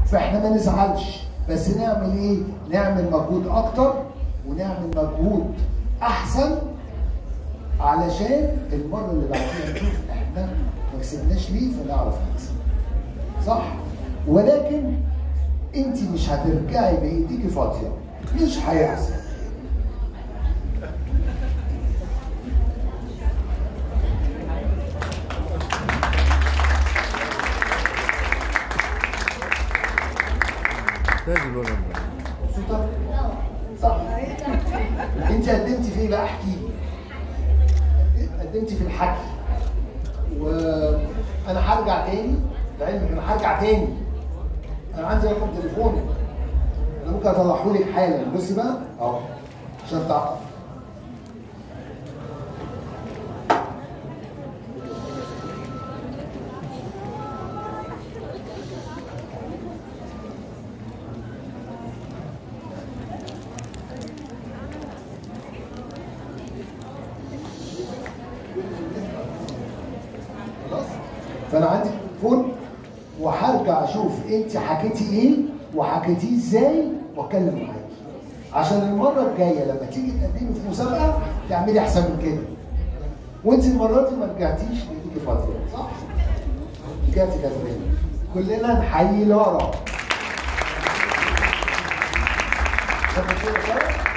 فاحنا ما نزعلش بس نعمل ايه؟ نعمل مجهود اكتر ونعمل مجهود احسن علشان المره اللي بعديها نشوف احنا ما كسبناش ليه فنعرف نكسب صح؟ ولكن انت مش هترجعي بايديكي فاضيه مش هيحصل لازم ولا مبسوطه؟ صح انت قدمتي في ايه بقى احكي لي قدمتي في الحكي وانا هرجع تاني لعلمك انا هرجع تاني انا عندي رقم تليفونك انا ممكن اطلعه لك حالا بصي بقى اهو عشان تعرف خلاص فانا عندي تليفون وهرجع اشوف انت حكيتي ايه وحكيتيه ازاي واتكلم معاكي عشان المره الجايه لما تيجي تقدمي في مسابقه تعملي احسن من كده وانت المره دي ما رجعتيش بايديكي فاضيه صح؟ رجعتي كسبانه كلنا نحيي لارا شايفه كده شوية؟